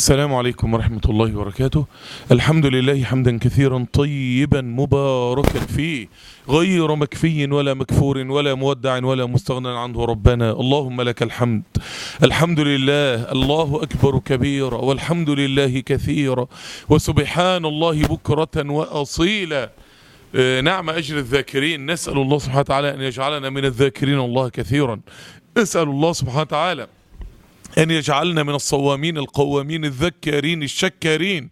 السلام عليكم ورحمة الله وبركاته الحمد لله حمدا كثيرا طيبا مباركا فيه غير مكفي ولا مكفور ولا مودع ولا مستغنى عنه ربنا اللهم لك الحمد الحمد لله الله أكبر كبيرا والحمد لله كثيرا وسبحان الله بكرة وأصيلا آه، نعم أجر الذاكرين نسأل الله سبحانه وتعالى أن يجعلنا من الذاكرين الله كثيرا نسأل الله سبحانه وتعالى أن يجعلنا من الصوامين القوامين الذكارين الشكارين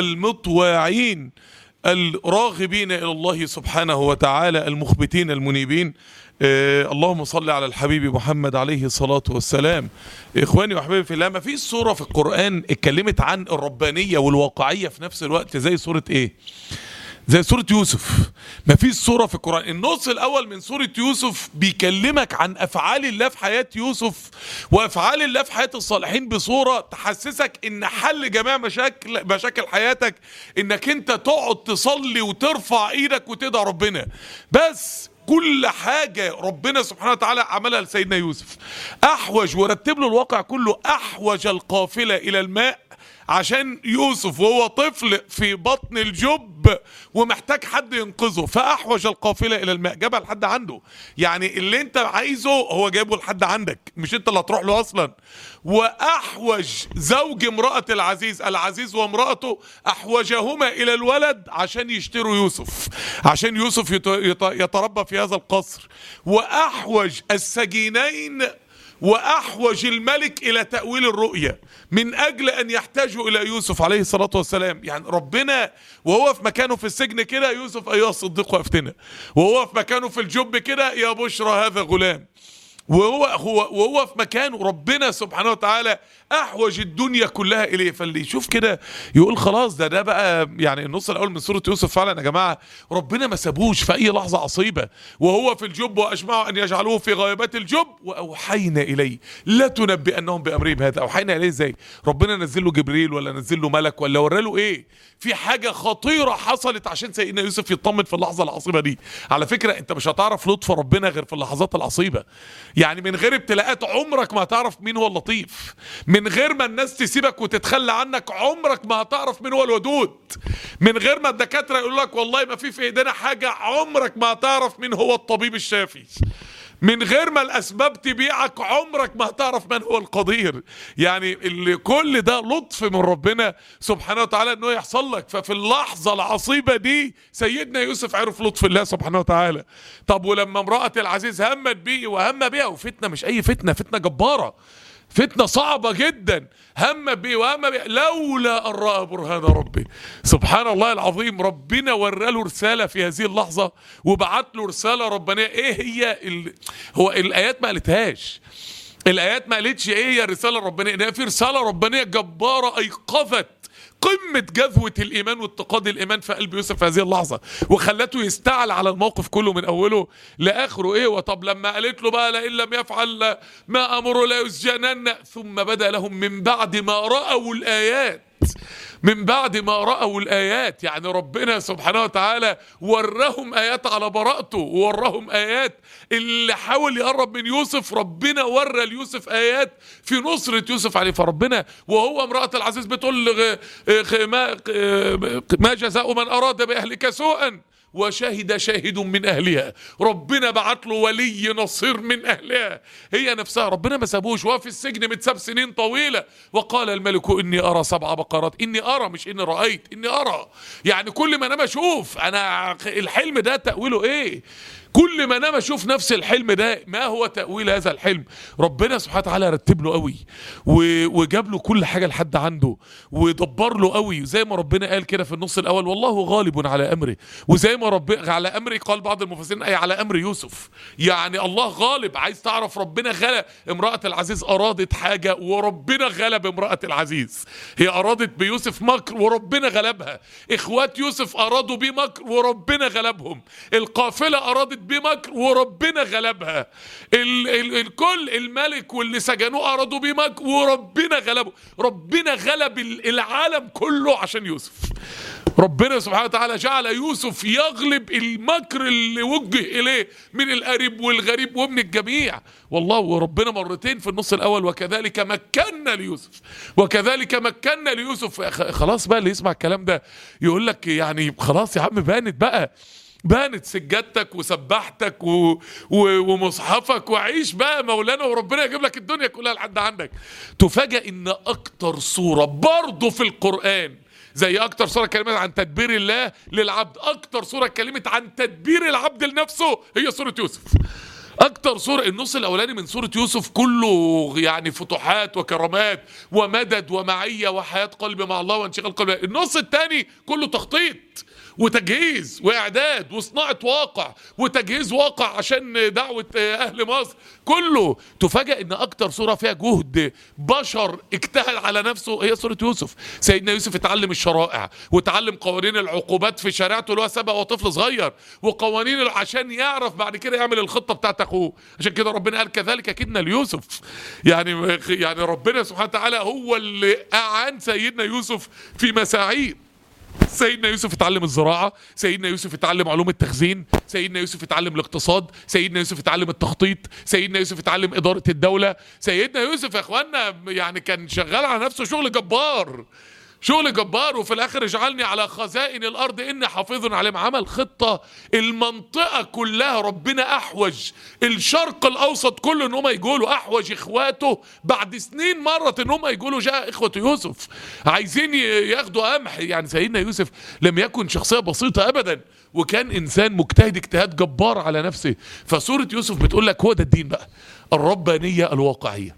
المطواعين الراغبين إلى الله سبحانه وتعالى المخبتين المنيبين آه اللهم صل على الحبيب محمد عليه الصلاة والسلام إخواني وأحبابي في الله ما فيش سورة في القرآن اتكلمت عن الربانية والواقعية في نفس الوقت زي سورة إيه زي سورة يوسف ما فيش سورة في القرآن النص الأول من سورة يوسف بيكلمك عن أفعال الله في حياة يوسف وأفعال الله في حياة الصالحين بصورة تحسسك إن حل جميع مشاكل مشاكل حياتك إنك أنت تقعد تصلي وترفع إيدك وتدعي ربنا بس كل حاجة ربنا سبحانه وتعالى عملها لسيدنا يوسف أحوج ورتب له الواقع كله أحوج القافلة إلى الماء عشان يوسف وهو طفل في بطن الجب ومحتاج حد ينقذه فاحوج القافله الى الماء جابها لحد عنده يعني اللي انت عايزه هو جايبه لحد عندك مش انت اللي هتروح له اصلا واحوج زوج امراه العزيز العزيز وامراته احوجهما الى الولد عشان يشتروا يوسف عشان يوسف يت- يت- يتربى في هذا القصر واحوج السجينين واحوج الملك الى تاويل الرؤيا من اجل ان يحتاجوا الى يوسف عليه الصلاه والسلام يعني ربنا وهو في مكانه في السجن كده يوسف ايها الصديق وافتنا وهو في مكانه في الجب كده يا بشرى هذا غلام وهو هو وهو في مكانه ربنا سبحانه وتعالى احوج الدنيا كلها اليه فاللي يشوف كده يقول خلاص ده ده بقى يعني النص الاول من سوره يوسف فعلا يا جماعه ربنا ما سابوش في اي لحظه عصيبه وهو في الجب واجمعوا ان يجعلوه في غيبات الجب واوحينا اليه لا تنبئنهم بامرهم هذا اوحينا اليه ازاي ربنا نزل له جبريل ولا نزل له ملك ولا ورى له ايه في حاجه خطيره حصلت عشان سيدنا يوسف يطمن في اللحظه العصيبه دي على فكره انت مش هتعرف لطف ربنا غير في اللحظات العصيبه يعني من غير ابتلاءات عمرك ما هتعرف مين هو اللطيف من غير ما الناس تسيبك وتتخلى عنك عمرك ما هتعرف مين هو الودود من غير ما الدكاتره يقول لك والله ما في في ايدينا حاجه عمرك ما هتعرف مين هو الطبيب الشافي من غير ما الاسباب تبيعك عمرك ما هتعرف من هو القدير يعني اللي كل ده لطف من ربنا سبحانه وتعالى انه يحصل لك ففي اللحظه العصيبه دي سيدنا يوسف عرف لطف الله سبحانه وتعالى طب ولما امراه العزيز همت بيه وهم بيها وفتنه مش اي فتنه فتنه جباره فتنة صعبة جدا هم بي وهم بي لولا أن رأى برهان ربي سبحان الله العظيم ربنا ورى له رسالة في هذه اللحظة وبعت له رسالة ربانية ايه هي ال... هو الآيات ما قالتهاش الآيات ما قالتش ايه هي الرسالة الربانية إنها في رسالة ربانية جبارة أيقظت قمة جذوة الإيمان واتقاد الإيمان في قلب يوسف في هذه اللحظة وخلته يستعل على الموقف كله من أوله لآخره إيه وطب لما قالت له بقى لئن لم يفعل ما أمره لا يسجنن ثم بدا لهم من بعد ما رأوا الآيات من بعد ما رأوا الآيات يعني ربنا سبحانه وتعالى وراهم آيات على براءته ووراهم آيات اللي حاول يقرب من يوسف ربنا ورى ليوسف آيات في نصرة يوسف عليه فربنا وهو امرأة العزيز بتقول غ- غ- ما ما جزاء من أراد بأهلك سوءا وشهد شاهد من اهلها ربنا بعت له ولي نصير من اهلها هي نفسها ربنا ما سابوش وهو في السجن متساب سنين طويله وقال الملك اني ارى سبع بقرات اني ارى مش اني رايت اني ارى يعني كل ما انا بشوف انا الحلم ده تاويله ايه كل ما انا بشوف نفس الحلم ده ما هو تاويل هذا الحلم ربنا سبحانه وتعالى رتب له قوي و- وجاب له كل حاجه لحد عنده ودبر له قوي زي ما ربنا قال كده في النص الاول والله غالب على امره وزي ما ربنا على امره قال بعض المفسرين اي على امر يوسف يعني الله غالب عايز تعرف ربنا غلب امراه العزيز ارادت حاجه وربنا غلب امراه العزيز هي ارادت بيوسف مكر وربنا غلبها اخوات يوسف ارادوا بيه مكر وربنا غلبهم القافله ارادت بيه مكر وربنا غلبها ال ال الكل الملك واللي سجنوه ارادوا بيه مكر وربنا غلبه ربنا غلب ال- العالم كله عشان يوسف ربنا سبحانه وتعالى جعل يوسف يغلب المكر اللي وجه اليه من القريب والغريب ومن الجميع والله وربنا مرتين في النص الاول وكذلك مكنا ليوسف وكذلك مكنا ليوسف خلاص بقى اللي يسمع الكلام ده يقول لك يعني خلاص يا عم بانت بقى بانت سجادتك وسبحتك و... و... ومصحفك وعيش بقى مولانا وربنا يجيب لك الدنيا كلها لحد عندك تفاجئ ان اكتر صورة برضه في القرآن زي اكتر صورة كلمت عن تدبير الله للعبد اكتر صورة كلمت عن تدبير العبد لنفسه هي صورة يوسف اكتر صورة النص الاولاني من سورة يوسف كله يعني فتوحات وكرامات ومدد ومعية وحياة قلب مع الله وانشغال قلب النص الثاني كله تخطيط وتجهيز واعداد وصناعه واقع وتجهيز واقع عشان دعوه اهل مصر كله تفاجئ ان اكتر صوره فيها جهد بشر اجتهد على نفسه هي صوره يوسف سيدنا يوسف اتعلم الشرائع وتعلم قوانين العقوبات في شريعته اللي هو سبق وطفل صغير وقوانين عشان يعرف بعد كده يعمل الخطه بتاعت اخوه عشان كده ربنا قال كذلك كدنا ليوسف يعني يعني ربنا سبحانه وتعالى هو اللي اعان سيدنا يوسف في مساعيه سيدنا يوسف اتعلم الزراعة سيدنا يوسف اتعلم علوم التخزين سيدنا يوسف اتعلم الاقتصاد سيدنا يوسف اتعلم التخطيط سيدنا يوسف اتعلم إدارة الدولة سيدنا يوسف يا اخوانا يعني كان شغال على نفسه شغل جبار شغل جبار وفي الاخر اجعلني على خزائن الارض اني حافظ عليهم عمل خطه المنطقه كلها ربنا احوج الشرق الاوسط كله ان هم يقولوا احوج اخواته بعد سنين مرت ان هم يقولوا جاء اخوه يوسف عايزين ياخدوا قمح يعني سيدنا يوسف لم يكن شخصيه بسيطه ابدا وكان انسان مجتهد اجتهاد جبار على نفسه فسوره يوسف بتقول لك هو ده الدين بقى الربانيه الواقعيه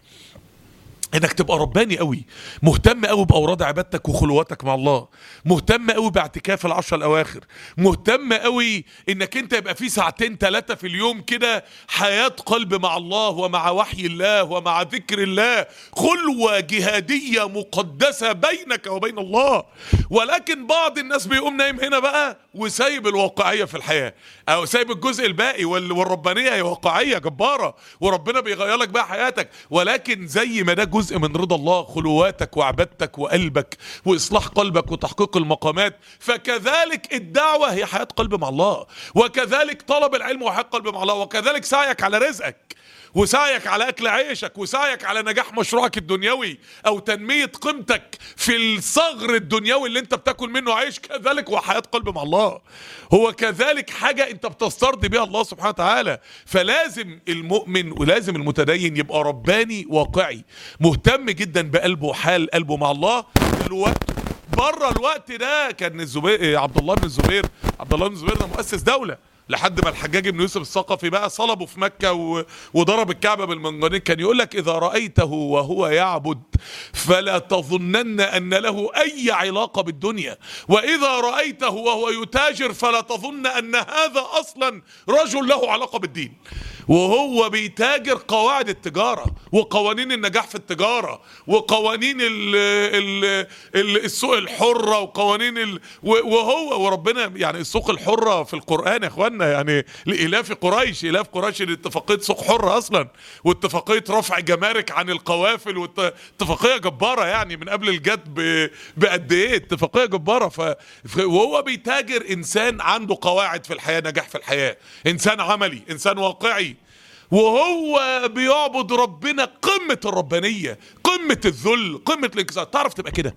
انك تبقى رباني قوي مهتم قوي باوراد عبادتك وخلواتك مع الله مهتم قوي باعتكاف العشر الاواخر مهتم قوي انك انت يبقى في ساعتين ثلاثه في اليوم كده حياه قلب مع الله ومع وحي الله ومع ذكر الله خلوه جهاديه مقدسه بينك وبين الله ولكن بعض الناس بيقوم نايم هنا بقى وسايب الواقعيه في الحياه او سايب الجزء الباقي والربانيه هي واقعيه جباره وربنا بيغير لك بقى حياتك ولكن زي ما ده جزء من رضا الله خلواتك وعبادتك وقلبك واصلاح قلبك وتحقيق المقامات فكذلك الدعوه هي حياه قلب مع الله وكذلك طلب العلم وحياه قلب مع الله وكذلك سعيك على رزقك وسعيك على اكل عيشك وسعيك على نجاح مشروعك الدنيوي او تنميه قيمتك في الصغر الدنيوي اللي انت بتاكل منه عيش كذلك هو حياه قلب مع الله هو كذلك حاجه انت بتسترضي بيها الله سبحانه وتعالى فلازم المؤمن ولازم المتدين يبقى رباني واقعي مهتم جدا بقلبه وحال قلبه مع الله الوقت بره الوقت ده كان الزبير عبد الله بن الزبير عبد الله بن الزبير ده مؤسس دوله لحد ما الحجاج بن يوسف الثقفي بقى صلبه في مكة و... وضرب الكعبة بالمنجنيق كان يقول لك إذا رأيته وهو يعبد فلا تظنن أن له أي علاقة بالدنيا وإذا رأيته وهو يتاجر فلا تظن أن هذا أصلا رجل له علاقة بالدين وهو بيتاجر قواعد التجارة وقوانين النجاح في التجارة وقوانين ال ال ال السوق الحرة وقوانين ال وهو وربنا يعني السوق الحرة في القرآن يا اخوانا يعني لإلاف قريش إلاف قريش اتفاقية سوق حرة أصلا واتفاقية رفع جمارك عن القوافل واتفاقية جبارة يعني من قبل الجد بقد إيه اتفاقية جبارة ف وهو بيتاجر إنسان عنده قواعد في الحياة نجاح في الحياة إنسان عملي إنسان واقعي وهو بيعبد ربنا قمة الربانية قمة الذل قمة الانكسار تعرف تبقى كده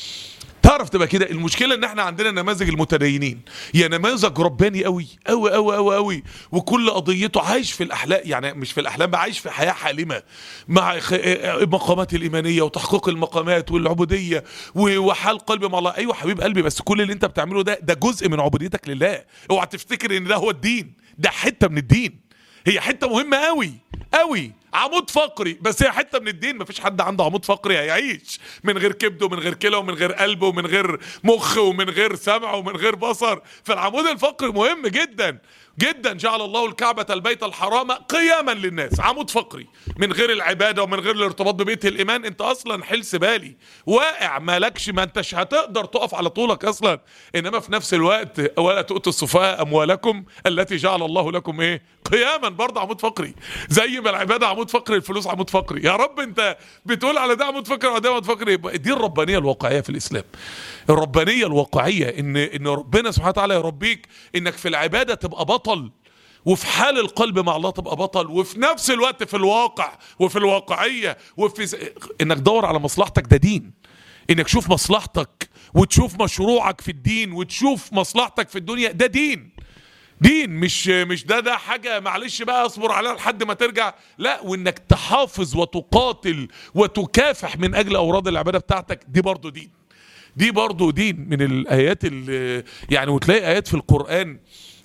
تعرف تبقى كده المشكله ان احنا عندنا نماذج المتدينين يا نماذج رباني قوي قوي قوي قوي قوي وكل قضيته عايش في الاحلام يعني مش في الاحلام عايش في حياه حالمه مع المقامات الايمانيه وتحقيق المقامات والعبوديه وحال قلبي مع الله ايوه حبيب قلبي بس كل اللي انت بتعمله ده ده جزء من عبوديتك لله اوعى تفتكر ان ده هو الدين ده حته من الدين هي حته مهمه قوي قوي عمود فقري بس هي حته من الدين مفيش حد عنده عمود فقري هيعيش من غير كبد ومن غير كلى ومن غير قلب ومن غير مخ ومن غير سمع ومن غير بصر فالعمود الفقري مهم جدا جدا جعل الله الكعبة البيت الحرام قياما للناس عمود فقري من غير العبادة ومن غير الارتباط ببيت الإيمان انت أصلا حلس بالي واقع مالكش ما انتش هتقدر تقف على طولك أصلا إنما في نفس الوقت ولا تؤتوا السفهاء أموالكم التي جعل الله لكم إيه قياما برضه عمود فقري زي ما العبادة عمود عمود فقري الفلوس عمود فقري يا رب انت بتقول على ده عمود فقري وده عمود فقري يبقى دي الربانيه الواقعيه في الاسلام الربانيه الواقعيه ان ان ربنا سبحانه وتعالى يربيك انك في العباده تبقى بطل وفي حال القلب مع الله تبقى بطل وفي نفس الوقت في الواقع وفي الواقعيه وفي س... انك تدور على مصلحتك ده دين انك تشوف مصلحتك وتشوف مشروعك في الدين وتشوف مصلحتك في الدنيا ده دين دين مش مش ده ده حاجه معلش بقى اصبر عليها لحد ما ترجع لا وانك تحافظ وتقاتل وتكافح من اجل اوراد العباده بتاعتك دي برضو دين دي برضو دين من الايات اللي يعني وتلاقي ايات في القران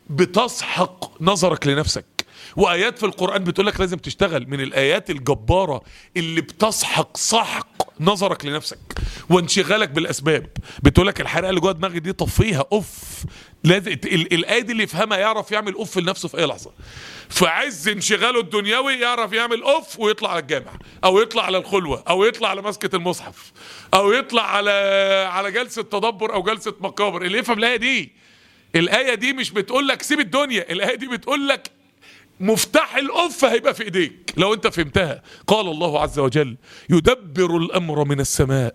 بتسحق نظرك لنفسك وايات في القران بتقول لك لازم تشتغل من الايات الجباره اللي بتسحق سحق نظرك لنفسك وانشغالك بالاسباب بتقول لك الحرقه اللي جوه دماغي دي طفيها اوف لازم ال- الايه دي اللي يفهمها يعرف يعمل اوف لنفسه في اي لحظه في عز انشغاله الدنيوي يعرف يعمل اوف ويطلع على الجامع او يطلع على الخلوه او يطلع على مسكه المصحف او يطلع على على جلسه تدبر او جلسه مقابر اللي يفهم الايه دي الايه دي مش بتقول لك سيب الدنيا الايه دي بتقول لك مفتاح الاف هيبقى في ايديك لو انت فهمتها قال الله عز وجل يدبر الامر من السماء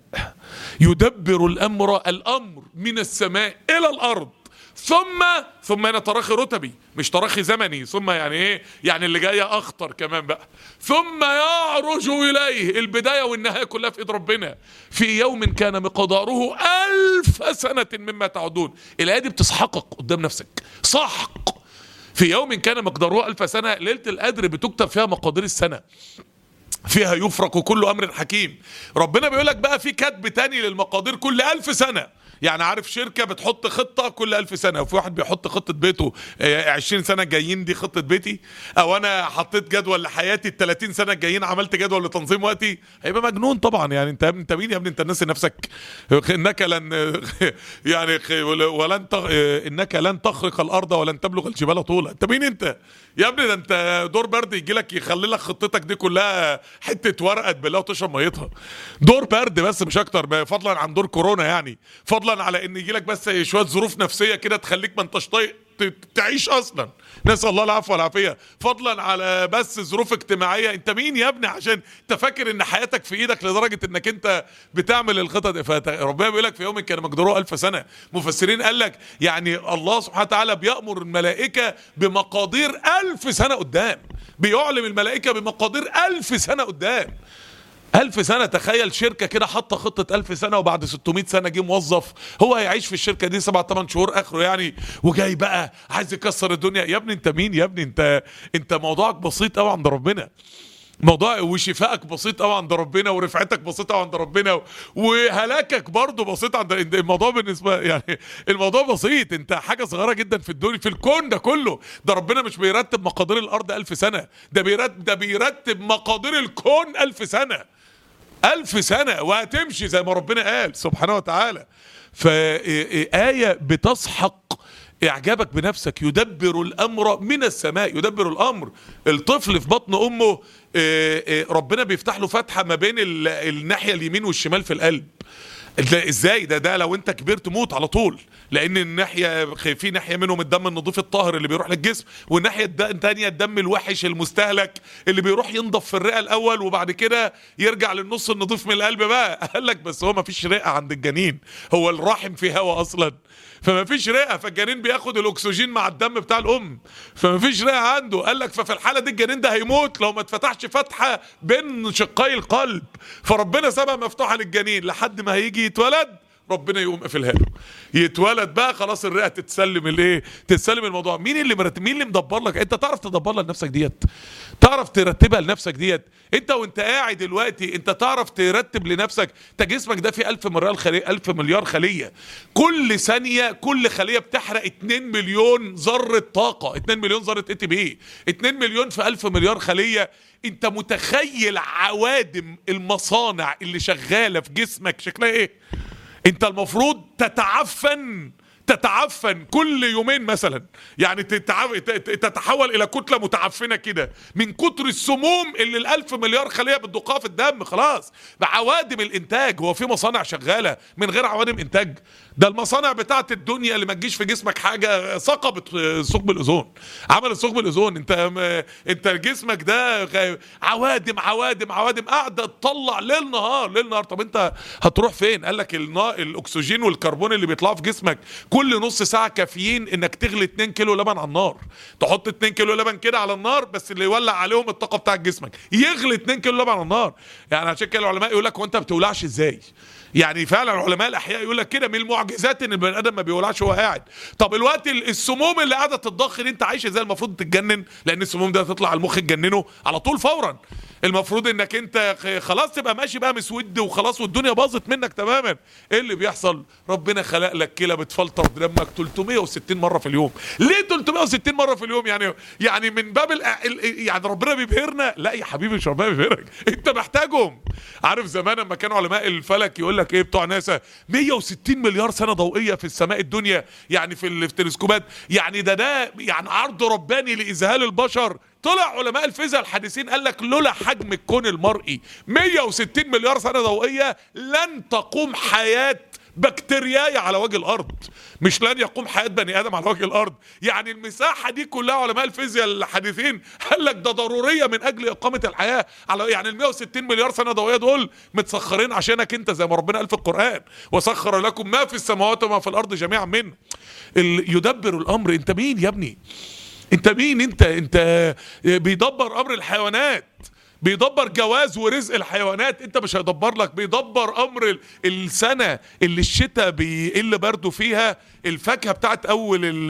يدبر الامر الامر من السماء الى الارض ثم ثم انا تراخي رتبي مش تراخي زمني ثم يعني ايه يعني اللي جايه اخطر كمان بقى ثم يعرج اليه البدايه والنهايه كلها في ايد ربنا في يوم كان مقداره الف سنه مما تعدون الايه دي بتسحقك قدام نفسك سحق في يوم كان مقداره ألف سنة ليلة القدر بتكتب فيها مقادير السنة فيها يفرق كل أمر حكيم ربنا بيقول لك بقى في كتب تاني للمقادير كل ألف سنة يعني عارف شركة بتحط خطة كل ألف سنة وفي واحد بيحط خطة بيته آه، 20 سنة جايين دي خطة بيتي أو أنا حطيت جدول لحياتي ال 30 سنة جايين عملت جدول لتنظيم وقتي هيبقى مجنون طبعا يعني أنت أنت مين يا ابني أنت ناسي نفسك إنك لن يعني ولن تغ... إنك لن تخرق الأرض ولن تبلغ الجبال طولا أنت مين أنت يا ابني ده أنت دور برد يجي لك يخلي لك خطتك دي كلها حتة ورقة تبلها وتشرب ميتها دور برد بس مش أكتر فضلا عن دور كورونا يعني فضلا على ان يجي لك بس شويه ظروف نفسيه كده تخليك ما انتش طايق ت- تعيش اصلا نسال الله العفو والعافيه فضلا على بس ظروف اجتماعيه انت مين يا ابني عشان انت فاكر ان حياتك في ايدك لدرجه انك انت بتعمل الخطط دي فت- ربنا بيقول لك في يوم كان مقداره ألف سنه مفسرين قال لك يعني الله سبحانه وتعالى بيامر الملائكه بمقادير ألف سنه قدام بيعلم الملائكه بمقادير ألف سنه قدام ألف سنة تخيل شركة كده حاطة خطة ألف سنة وبعد 600 سنة جه موظف هو هيعيش في الشركة دي سبعة ثمان شهور آخره يعني وجاي بقى عايز يكسر الدنيا يا ابني أنت مين يا ابني أنت أنت موضوعك بسيط قوي عند ربنا موضوع وشفائك بسيط قوي عند ربنا ورفعتك بسيطه قوي عند ربنا وهلاكك برضه بسيط عند الموضوع بالنسبه يعني الموضوع بسيط انت حاجه صغيره جدا في الدنيا في الكون ده كله ده ربنا مش بيرتب مقادير الارض ألف سنه ده بيرتب ده بيرتب مقادير الكون ألف سنه ألف سنة وهتمشي زي ما ربنا قال سبحانه وتعالى فآية بتسحق إعجابك بنفسك يدبر الأمر من السماء يدبر الأمر الطفل في بطن أمه آه، آه، ربنا بيفتح له فتحة ما بين ال- الناحية اليمين والشمال في القلب ده ازاي ده ده لو انت كبرت تموت على طول لان الناحيه في ناحيه منهم الدم النظيف الطاهر اللي بيروح للجسم والناحيه الد- التانيه الدم الوحش المستهلك اللي بيروح ينضف في الرئه الاول وبعد كده يرجع للنص النظيف من القلب بقى قال لك بس هو ما فيش رئه عند الجنين هو الرحم فيه هواء اصلا فما فيش رئه فالجنين بياخد الاكسجين مع الدم بتاع الام فما فيش رئه عنده قال لك ففي الحاله دي الجنين ده هيموت لو ما اتفتحش فتحه بين شقي القلب فربنا سابها مفتوحه للجنين لحد ما هيجي يتولد ربنا يقوم قافلها له يتولد بقى خلاص الرئه تتسلم الايه تتسلم الموضوع مين اللي مرتب مين اللي مدبر لك انت تعرف تدبرها لنفسك ديت تعرف ترتبها لنفسك ديت انت وانت قاعد دلوقتي انت تعرف ترتب لنفسك انت جسمك ده فيه 1000 مليار خليه 1000 مليار خليه كل ثانيه كل خليه بتحرق 2 مليون ذره طاقه 2 مليون ذره اي تي بي 2 مليون في 1000 مليار خليه انت متخيل عوادم المصانع اللي شغاله في جسمك شكلها ايه انت المفروض تتعفن تتعفن كل يومين مثلا يعني تتعف... تتحول الى كتله متعفنه كده من كتر السموم اللي الالف مليار خليه بتدقها في الدم خلاص بعوادم الانتاج هو في مصانع شغاله من غير عوادم انتاج ده المصانع بتاعت الدنيا اللي ما تجيش في جسمك حاجه ثقبت ثقب الاوزون عملت ثقب الاوزون انت انت جسمك ده عوادم عوادم عوادم قاعده تطلع ليل نهار ليل نهار طب انت هتروح فين قال لك الاكسجين والكربون اللي بيطلعوا في جسمك كل نص ساعه كافيين انك تغلي 2 كيلو لبن على النار تحط 2 كيلو لبن كده على النار بس اللي يولع عليهم الطاقه بتاعت جسمك يغلي 2 كيلو لبن على النار يعني عشان كده العلماء يقول لك وانت ما بتولعش ازاي يعني فعلا علماء الاحياء يقول لك كده من المعجزات ان البني ادم ما بيولعش وهو قاعد طب الوقت السموم اللي قاعده تتضخ دي انت عايش ازاي المفروض تتجنن لان السموم دي هتطلع على المخ تجننه على طول فورا المفروض انك انت خلاص تبقى ماشي بقى مسود وخلاص والدنيا باظت منك تماما ايه اللي بيحصل ربنا خلق لك كلى بتفلتر دمك 360 مره في اليوم ليه 360 مره في اليوم يعني يعني من باب الأ... يعني ربنا بيبهرنا لا يا حبيبي مش ربنا بيبهرك انت محتاجهم عارف زمان لما كانوا علماء الفلك يقول لك ايه بتوع ناسا 160 مليار سنه ضوئيه في السماء الدنيا يعني في التلسكوبات يعني ده ده يعني عرض رباني لاذهال البشر طلع علماء الفيزياء الحديثين قال لك لولا حجم الكون المرئي 160 مليار سنه ضوئيه لن تقوم حياه بكتيرياي على وجه الارض مش لن يقوم حياه بني ادم على وجه الارض يعني المساحه دي كلها علماء الفيزياء الحديثين قال لك ده ضروريه من اجل اقامه الحياه على يعني ال 160 مليار سنه ضوئيه دول متسخرين عشانك انت زي ما ربنا قال في القران وسخر لكم ما في السماوات وما في الارض جميعا منه يدبر الامر انت مين يا ابني انت مين انت انت بيدبر امر الحيوانات بيدبر جواز ورزق الحيوانات انت مش هيدبر لك بيدبر امر السنه اللي الشتاء بيقل برده فيها الفاكهه بتاعت اول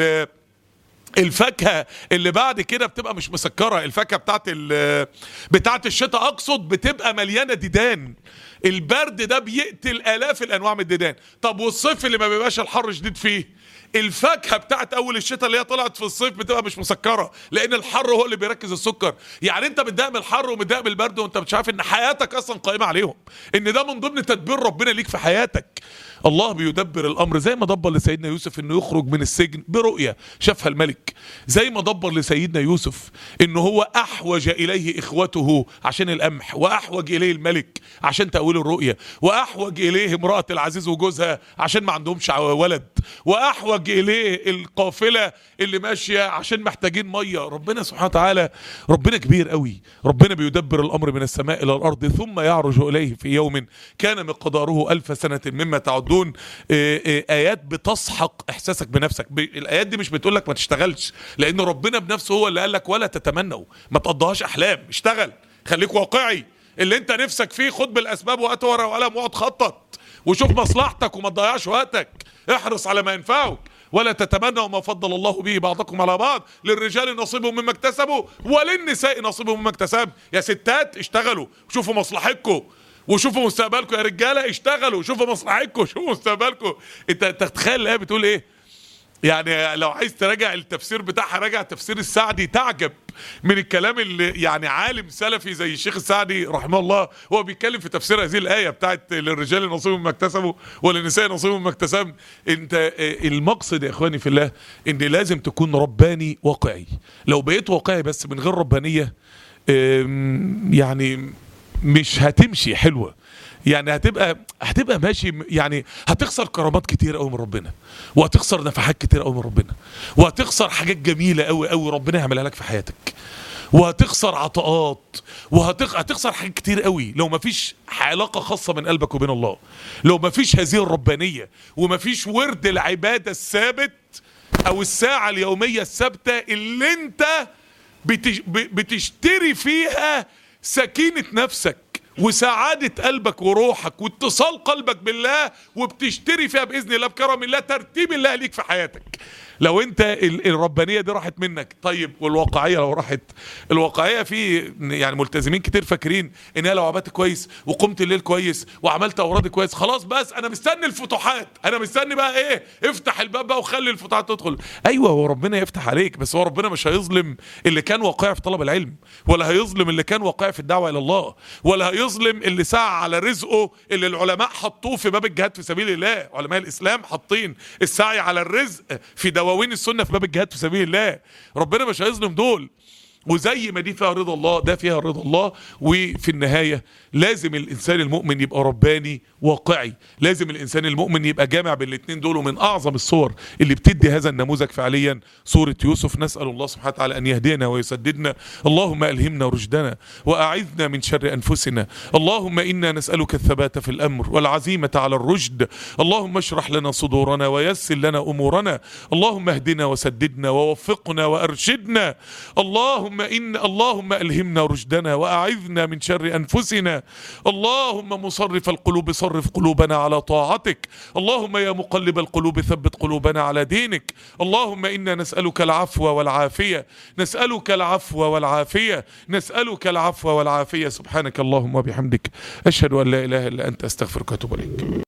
الفاكهه اللي بعد كده بتبقى مش مسكره الفاكهه بتاعت بتاعت الشتاء اقصد بتبقى مليانه ديدان البرد ده بيقتل الاف الانواع من الديدان طب والصيف اللي ما بيبقاش الحر شديد فيه الفاكهه بتاعت اول الشتاء اللي هي طلعت في الصيف بتبقى مش مسكره لان الحر هو اللي بيركز السكر يعني انت متضايق من الحر ومتضايق من البرد وانت مش عارف ان حياتك اصلا قائمه عليهم ان ده من ضمن تدبير ربنا ليك في حياتك الله بيدبر الامر زي ما دبر لسيدنا يوسف انه يخرج من السجن برؤيه شافها الملك زي ما دبر لسيدنا يوسف انه هو احوج اليه اخوته عشان القمح واحوج اليه الملك عشان تاويل الرؤيه واحوج اليه امراه العزيز وجوزها عشان ما عندهمش ولد واحوج اليه القافله اللي ماشيه عشان محتاجين ميه ربنا سبحانه وتعالى ربنا كبير قوي ربنا بيدبر الامر من السماء الى الارض ثم يعرج اليه في يوم كان مقداره الف سنه مما تعدون ايات بتسحق احساسك بنفسك الايات دي مش بتقول لك ما تشتغلش لان ربنا بنفسه هو اللي قال لك ولا تتمنوا ما تقضيهاش احلام اشتغل خليك واقعي اللي انت نفسك فيه خد بالاسباب وقت ورقه وقلم واقعد خطط وشوف مصلحتك وما تضيعش وقتك احرص على ما ينفعك ولا تتمنوا ما فضل الله به بعضكم على بعض للرجال نصيب مما اكتسبوا وللنساء نصيب مما اكتسب يا ستات اشتغلوا شوفوا مصلحتكم وشوفوا مستقبلكم يا رجاله اشتغلوا شوفوا مصلحتكم شوفوا مستقبلكم انت تتخيل الايه بتقول ايه يعني لو عايز تراجع التفسير بتاعها راجع تفسير السعدي تعجب من الكلام اللي يعني عالم سلفي زي الشيخ السعدي رحمه الله هو بيتكلم في تفسير هذه الايه بتاعت للرجال نصيب مما اكتسبوا وللنساء نصيب مما اكتسبن انت المقصد يا اخواني في الله ان لازم تكون رباني واقعي لو بقيت واقعي بس من غير ربانيه يعني مش هتمشي حلوه يعني هتبقى هتبقى ماشي يعني هتخسر كرامات كتير قوي من ربنا وهتخسر نفحات كتير قوي من ربنا وهتخسر حاجات جميله قوي قوي ربنا يعملها لك في حياتك وهتخسر عطاءات وهتخسر حاجات كتير قوي لو ما فيش علاقة خاصة من قلبك وبين الله لو ما فيش هذه الربانية وما فيش ورد العبادة الثابت او الساعة اليومية الثابتة اللي انت بتشتري فيها سكينة نفسك وسعادة قلبك وروحك واتصال قلبك بالله وبتشتري فيها بإذن الله بكرم الله ترتيب الله ليك في حياتك لو انت ال- الربانيه دي راحت منك طيب والواقعيه لو راحت الواقعيه في يعني ملتزمين كتير فاكرين ان انا لو عملت كويس وقمت الليل كويس وعملت اورادي كويس خلاص بس انا مستني الفتوحات انا مستني بقى ايه افتح الباب بقى وخلي الفتوحات تدخل ايوه هو ربنا يفتح عليك بس هو ربنا مش هيظلم اللي كان واقعي في طلب العلم ولا هيظلم اللي كان واقعي في الدعوه الى الله ولا هيظلم اللي سعى على رزقه اللي العلماء حطوه في باب الجهاد في سبيل الله علماء الاسلام حاطين السعي على الرزق في دواوين السنه في باب الجهاد في سبيل الله ربنا مش هيظلم دول وزي ما دي فيها رضا الله ده فيها رضا الله وفي النهاية لازم الإنسان المؤمن يبقى رباني واقعي لازم الإنسان المؤمن يبقى جامع بين الاتنين دول ومن أعظم الصور اللي بتدي هذا النموذج فعليا سورة يوسف نسأل الله سبحانه وتعالى أن يهدينا ويسددنا اللهم ألهمنا رشدنا وأعذنا من شر أنفسنا اللهم إنا نسألك الثبات في الأمر والعزيمة على الرشد اللهم اشرح لنا صدورنا ويسر لنا أمورنا اللهم اهدنا وسددنا ووفقنا وأرشدنا اللهم إن اللهم ألهمنا رشدنا وأعذنا من شر أنفسنا اللهم مصرف القلوب صرف قلوبنا على طاعتك اللهم يا مقلب القلوب ثبت قلوبنا على دينك اللهم إنا نسألك العفو والعافية نسألك العفو والعافية نسألك العفو والعافية سبحانك اللهم وبحمدك أشهد أن لا إله إلا أنت أستغفرك وأتوب إليك